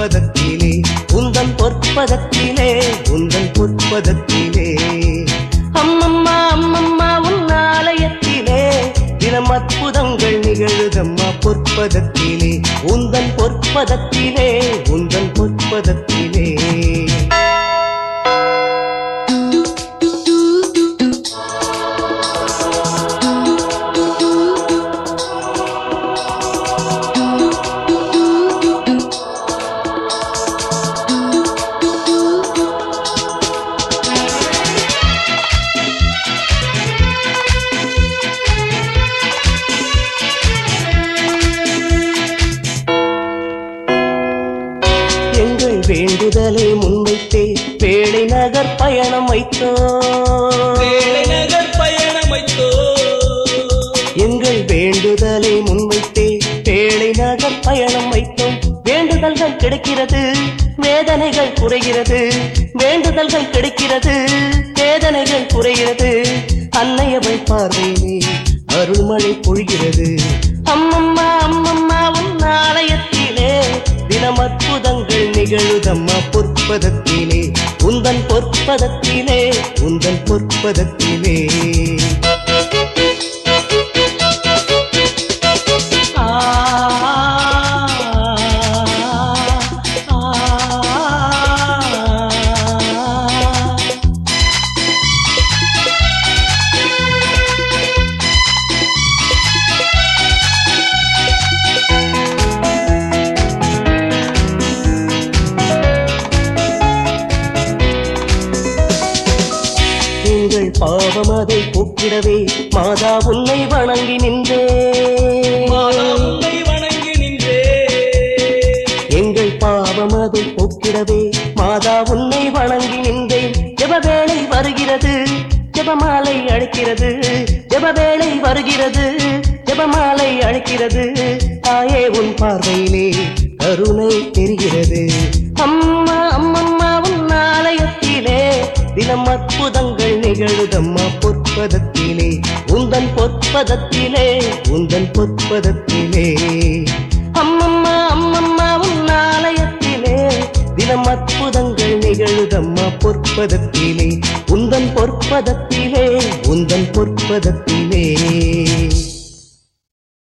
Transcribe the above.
பொற்பதத்திலே உந்தன் பொற்பதத்திலே உந்தன் பொற்பதத்திலே அம்மம்மா அம்மம்மா உன் ஆலயத்திலே தினம் அற்புதங்கள் நிகழுதம்மா பொற்பதத்திலே உந்தன் பொற்பதத்திலே உந்தன் பொற்பதத்திலே எங்கள் வேண்டுதலை முன்வைத்தே பேடை நகர் பயணம் வைத்தோம் வேலை நகர் பயணம் வைத்தோ எங்கள் வேண்டுதலை முன்வைத்தே பேழை நகர் பயணம் வைத்தோம் வேண்டுதல்கள் கிடைக்கிறது வேதனைகள் குறைகிறது வேண்டுதல்கள் கிடைக்கிறது வேதனைகள் குறைகிறது அன்னையவள் பார்வையிலே அருள்மழை பொழிகிறது அம்மம்மா அம்மம்மா உன் ஆலயத்திலே தினம் அற்புதங்கள் நிகழுதம்மா பொற்பதத்திலே உந்தன் பொற்பதத்திலே உந்தன் பொற்பதத்திலே ஆ ஆ எங்கள் பாவம் அதை போக்கிடவே மாதா உன்னை வணங்கி நின்றே மாதா உன்னை வணங்கி நின்றே எங்கள் பாவம் அதை போக்கிடவே மாதா உன்னை வணங்கி நின்றேன் ஜெபவேளை வருகிறது ஜெபமாலை அழைக்கிறது ஜெபவேளை வருகிறது ஜெபமாலை அழைக்கிறது தாயே உன் பார்வையிலே கருணை தெரிகிறது அம்மா அம்மம்மா உன் ஆலயத்திலே தினம் அற்புதங்கள் நிகழுதம்மா பொற்பதத்திலே உந்தன் பொற்பதத்திலே உந்தன் பொற்பதத்திலே அம்மம்மா அம்மம்மா உன் ஆலயத்திலே தினம் அற்புதங்கள் நிகழுதம்மா பொற்பதத்திலே உந்தன் பொற்பதத்திலே உந்தன் பொற்பதத்திலே